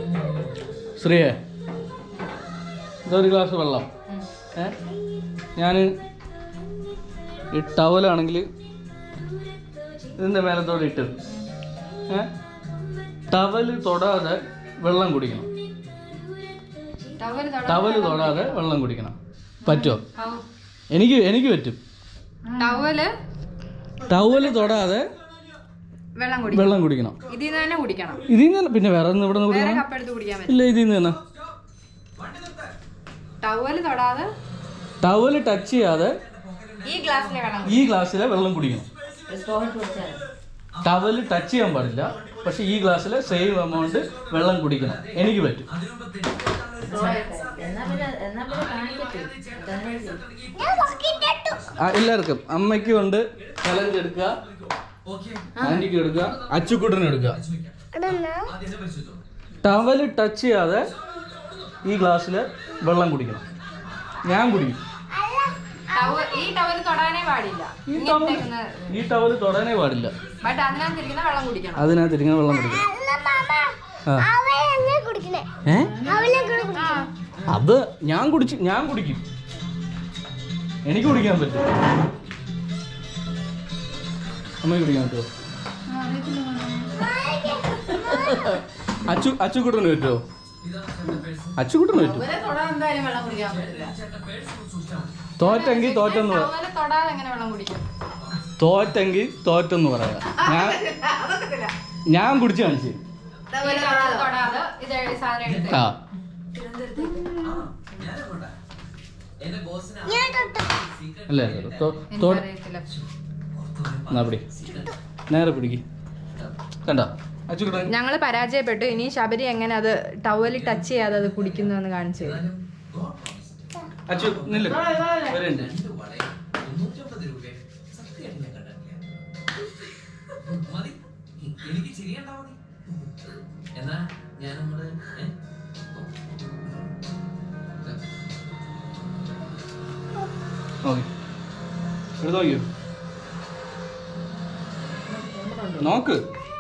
ശ്രീയെ ഇതൊരു ഗ്ലാസ് വെള്ളം ഏ ഞാൻ ഈ ടവലാണെങ്കിൽ ഇതിൻ്റെ മേലത്തോടെ ഇട്ട് ഏ ടവല് തൊടാതെ വെള്ളം കുടിക്കണം ടവൽ ടവല് തൊടാതെ വെള്ളം കുടിക്കണം പറ്റുമോ എനിക്ക് എനിക്ക് പറ്റും ടവല് ടവല് തൊടാതെ വെള്ളം കുടിക്കണം വെള്ളം കുടിക്കണം ഇതിൽ നിന്ന് തന്നെ കുടിക്കണം ഇതിൽ നിന്ന് പിന്നെ വേറെ ഒന്നും ഇവിടെ നിന്ന് വേറെ കുടിക്കണം കപ്പെടുത്ത് കുടിക്കാൻ പറ്റും ഇല്ല ഇതിൽ നിന്ന് തന്നെ ടവല് തൊടാതെ ടവല് ടച്ച് ചെയ്യാതെ ഈ ഗ്ലാസ്സിലെ വെള്ളം ഈ ഗ്ലാസ്സിലെ വെള്ളം കുടിക്കണം ടവല് ടച്ച് ചെയ്യാൻ പാടില്ല പക്ഷെ ഈ ഗ്ലാസ്സിലെ സെയിം എമൗണ്ട് വെള്ളം കുടിക്കണം എനിക്ക് പറ്റും എന്നാ പിന്നെ എന്നാ പിന്നെ കാണിക്കട്ടെ തന്നെ ആ, എല്ലാവർക്കും അമ്മയ്ക്കും ഉണ്ട് ചലഞ്ച് എടുക്കുക ആന്റിക്ക് എടുക്കുക അച്ചുക്കുട്ടനും എടുക്കുക ടവല് ടച്ച് ചെയ്യാതെ ഈ ഗ്ലാസ്സിൽ വെള്ളം കുടിക്കണം ഞാൻ കുടിക്കും ടവ- ഈ ടവല് തൊടാനേ പാടില്ല ഈ ടവൽ ഈ ടവല് തൊടാനേ പാടില്ല ബട്ട് അതിനകത്തിരിക്കുന്ന വെള്ളം കുടിക്കണം അതിനകത്ത് ഇരിക്കുന്ന വെള്ളം കുടിക്കണം ആ ഏ അത് ഞാൻ കുടിച്ച് ഞാൻ കുടിക്കും എനിക്ക് കുടിക്കാൻ പറ്റും അമ്മയ്ക്ക് കുടിക്കാൻ പറ്റുമോ അച്ചു അച്ചുക്കുട്ടന് പറ്റുമോ അച്ചുക്കുട്ടന് പറ്റും ഇവരെ തൊടാൻ എന്തായാലും വെള്ളം കുടിക്കാൻ പറ്റില്ല തോറ്റെങ്കിൽ തോറ്റെന്ന് പറ ടവല് തൊടാതെ എങ്ങനെ വെള്ളം കുടിക്കും തോറ്റെങ്കിൽ തോറ്റെന്ന് പറയാം ഞാൻ ഞാൻ കുടിച്ച് കാണിച്ചു തരും. ഈ ടവല് തൊടാതെ ഇത് ഈ സാധനം എടുത്ത് ആ അല്ലേ തോ- തോ- അറിയത്തില്ല എന്നാ പിടി നേരെ പിടിക്ക് കണ്ടോ അച്ചുക്കുട്ടൻ ഞങ്ങൾ പരാജയപ്പെട്ടു ഇനി ശബരി എങ്ങനെ അത് ടവല് ടച്ച് ചെയ്യാതെ അത് കുടിക്കുന്നു എന്ന് കാണിച്ചു തരും. അച്ചു നില്ല വരണ്ട് എനിക്ക് ചിരിയണ്ടാ മതി എന്നാ ഞാൻ നമ്മള് ഏ? ഓക്കെ എടുത്ത് നോക്കിയോ നോക്ക്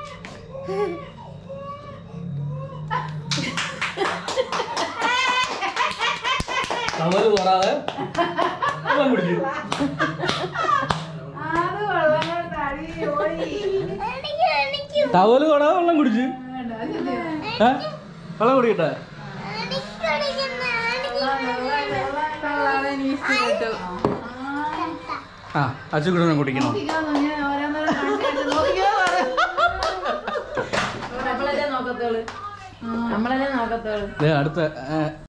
തവല് തൊടാതെ വെള്ളം കുടിക്കും ടവല് തൊടാതെ വെള്ളം കുടിച്ച് ഏ വെള്ളം കുടിക്കട്ടെ ആ അച്ചുകുട്ടനെ കുടിക്കണം നമ്മളല്ലേ നോക്കത്തോള് നമ്മളല്ലേ നോക്കത്തോള് ദേ അടുത്ത ഏ,